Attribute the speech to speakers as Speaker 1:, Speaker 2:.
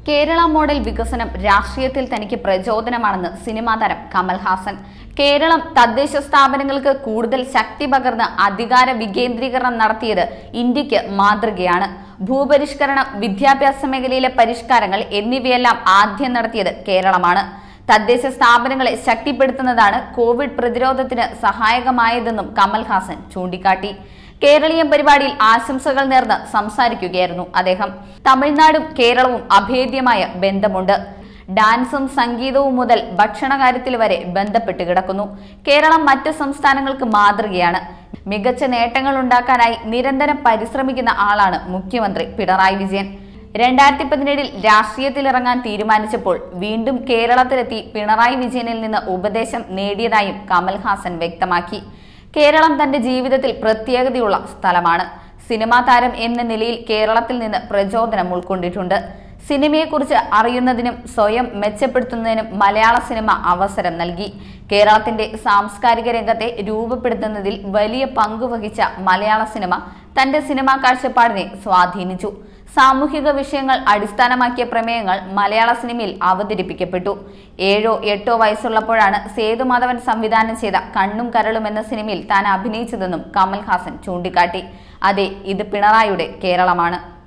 Speaker 1: Kerala model വികസനം രാഷ്ട്രീയത്തിൽ തനിക്ക് പ്രചോദനമാണെന്ന് സിനിമാ താരം കമൽഹാസൻ കേരളം തദ്ദേശ സ്ഥാപനങ്ങൾക്ക് കൂടുതൽ ശക്തി പകർന്ന് അധികാര വികേന്ദ്രീകരണം നടത്തിയത് ഇന്ത്യക്ക് മാതൃകയാണ് ഭൂപരിഷ്കരണം വിദ്യാഭ്യാസ മേഖലയിലെ പരിഷ്കാരങ്ങൾ എന്നിവയെല്ലാം ആദ്യം നടത്തിയത് കേരളമാണ് തദ്ദേശ സ്ഥാപനങ്ങളെ ശക്തിപ്പെടുത്തുന്നതാണ് കോവിഡ് പ്രതിരോധത്തിന് സഹായകമായതെന്നും കമൽഹാസൻ ചൂണ്ടിക്കാട്ടി കേരളീയം പരിപാടിയിൽ ആശംസകൾ നേർന്ന് സംസാരിക്കുകയായിരുന്നു അദ്ദേഹം തമിഴ്നാടും കേരളവും അഭേദ്യമായ ബന്ധമുണ്ട് ഡാൻസും സംഗീതവും മുതൽ ഭക്ഷണകാര്യത്തിൽ വരെ ബന്ധപ്പെട്ട് കിടക്കുന്നു കേരളം മറ്റ് സംസ്ഥാനങ്ങൾക്ക് മാതൃകയാണ് മികച്ച നേട്ടങ്ങൾ ഉണ്ടാക്കാനായി നിരന്തരം പരിശ്രമിക്കുന്ന ആളാണ് മുഖ്യമന്ത്രി പിണറായി വിജയൻ രണ്ടായിരത്തി പതിനേഴിൽ രാഷ്ട്രീയത്തിലിറങ്ങാൻ തീരുമാനിച്ചപ്പോൾ വീണ്ടും കേരളത്തിലെത്തി പിണറായി വിജയനിൽ നിന്ന് ഉപദേശം നേടിയതായും കമൽഹാസൻ വ്യക്തമാക്കി കേരളം തന്റെ ജീവിതത്തിൽ പ്രത്യേകതയുള്ള സ്ഥലമാണ് സിനിമാ താരം എന്ന നിലയിൽ കേരളത്തിൽ നിന്ന് പ്രചോദനം ഉൾക്കൊണ്ടിട്ടുണ്ട് സിനിമയെക്കുറിച്ച് അറിയുന്നതിനും സ്വയം മെച്ചപ്പെടുത്തുന്നതിനും മലയാള സിനിമ അവസരം നൽകി കേരളത്തിന്റെ സാംസ്കാരിക രംഗത്തെ രൂപപ്പെടുത്തുന്നതിൽ വലിയ പങ്കുവഹിച്ച മലയാള സിനിമ തന്റെ സിനിമാ കാഴ്ചപ്പാടിനെ സ്വാധീനിച്ചു സാമൂഹിക വിഷയങ്ങൾ അടിസ്ഥാനമാക്കിയ പ്രമേയങ്ങൾ മലയാള സിനിമയിൽ അവതരിപ്പിക്കപ്പെട്ടു ഏഴോ എട്ടോ വയസ്സുള്ളപ്പോഴാണ് സേതുമാധവൻ സംവിധാനം ചെയ്ത കണ്ണും കരളും എന്ന സിനിമയിൽ താൻ അഭിനയിച്ചതെന്നും കമൽഹാസൻ ചൂണ്ടിക്കാട്ടി അതെ ഇത് പിണറായിയുടെ കേരളമാണ്